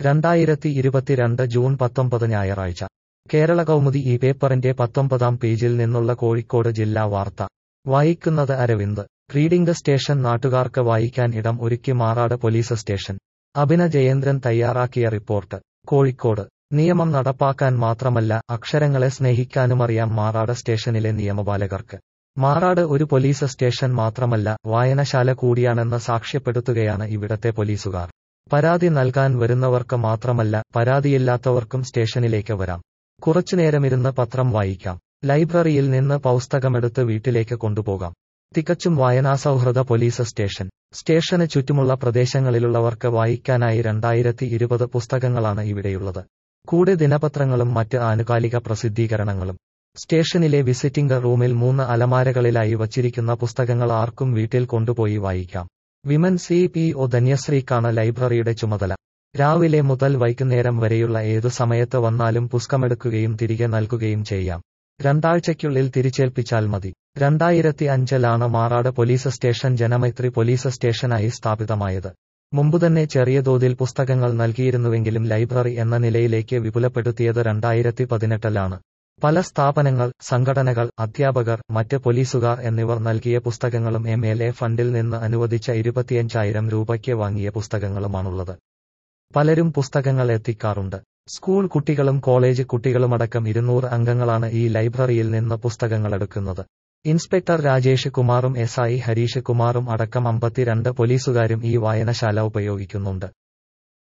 രണ്ടായിരത്തി ഇരുപത്തിരണ്ട് ജൂൺ പത്തൊമ്പത് ഞായറാഴ്ച കേരള കൗമുദി ഈ പേപ്പറിന്റെ പത്തൊമ്പതാം പേജിൽ നിന്നുള്ള കോഴിക്കോട് ജില്ലാ വാർത്ത വായിക്കുന്നത് അരവിന്ദ് റീഡിംഗ് സ്റ്റേഷൻ നാട്ടുകാർക്ക് വായിക്കാൻ ഇടം ഒരുക്കി മാറാട് പോലീസ് സ്റ്റേഷൻ അഭിന ജയേന്ദ്രൻ തയ്യാറാക്കിയ റിപ്പോർട്ട് കോഴിക്കോട് നിയമം നടപ്പാക്കാൻ മാത്രമല്ല അക്ഷരങ്ങളെ സ്നേഹിക്കാനുമറിയാം മാറാട് സ്റ്റേഷനിലെ നിയമപാലകർക്ക് മാറാട് ഒരു പോലീസ് സ്റ്റേഷൻ മാത്രമല്ല വായനശാല കൂടിയാണെന്ന് സാക്ഷ്യപ്പെടുത്തുകയാണ് ഇവിടത്തെ പോലീസുകാർ പരാതി നൽകാൻ വരുന്നവർക്ക് മാത്രമല്ല പരാതിയില്ലാത്തവർക്കും സ്റ്റേഷനിലേക്ക് വരാം കുറച്ചുനേരമിരുന്ന് പത്രം വായിക്കാം ലൈബ്രറിയിൽ നിന്ന് പുസ്തകമെടുത്ത് വീട്ടിലേക്ക് കൊണ്ടുപോകാം തികച്ചും വായനാസൗഹൃദ പോലീസ് സ്റ്റേഷൻ സ്റ്റേഷന് ചുറ്റുമുള്ള പ്രദേശങ്ങളിലുള്ളവർക്ക് വായിക്കാനായി രണ്ടായിരത്തി ഇരുപത് പുസ്തകങ്ങളാണ് ഇവിടെയുള്ളത് കൂടെ ദിനപത്രങ്ങളും മറ്റ് ആനുകാലിക പ്രസിദ്ധീകരണങ്ങളും സ്റ്റേഷനിലെ വിസിറ്റിംഗ് റൂമിൽ മൂന്ന് അലമാരകളിലായി വച്ചിരിക്കുന്ന പുസ്തകങ്ങൾ ആർക്കും വീട്ടിൽ കൊണ്ടുപോയി വായിക്കാം വിമൻ സി പി ഒ ധന്യശ്രീക്കാണ് ലൈബ്രറിയുടെ ചുമതല രാവിലെ മുതൽ വൈകുന്നേരം വരെയുള്ള ഏതു സമയത്ത് വന്നാലും പുസ്തകമെടുക്കുകയും തിരികെ നൽകുകയും ചെയ്യാം രണ്ടാഴ്ചയ്ക്കുള്ളിൽ തിരിച്ചേൽപ്പിച്ചാൽ മതി രണ്ടായിരത്തി അഞ്ചിലാണ് Marad police station Janamaithri police സ്റ്റേഷനായി സ്ഥാപിതമായത് മുമ്പുതന്നെ ചെറിയ തോതിൽ പുസ്തകങ്ങൾ നൽകിയിരുന്നുവെങ്കിലും ലൈബ്രറി എന്ന നിലയിലേക്ക് വിപുലപ്പെടുത്തിയത് രണ്ടായിരത്തി പതിനെട്ടിലാണ് പല സ്ഥാപനങ്ങൾ സംഘടനകൾ അധ്യാപകർ മറ്റ് പോലീസുകാർ എന്നിവർ നൽകിയ പുസ്തകങ്ങളും എം എൽ എ ഫണ്ടിൽ നിന്ന് അനുവദിച്ച ഇരുപത്തിയഞ്ചായിരം രൂപയ്ക്ക് വാങ്ങിയ പുസ്തകങ്ങളുമാണുള്ളത് പലരും പുസ്തകങ്ങൾ എത്തിക്കാറുണ്ട് സ്കൂൾ കുട്ടികളും കോളേജ് കുട്ടികളുമടക്കം ഇരുന്നൂറ് അംഗങ്ങളാണ് ഈ ലൈബ്രറിയിൽ നിന്ന് പുസ്തകങ്ങൾ എടുക്കുന്നത് ഇൻസ്പെക്ടർ രാജേഷ് കുമാറും എസ് ഐ ഹരീഷ് കുമാറും അടക്കം അമ്പത്തിരണ്ട് പോലീസുകാരും ഈ വായനശാല ഉപയോഗിക്കുന്നുണ്ട്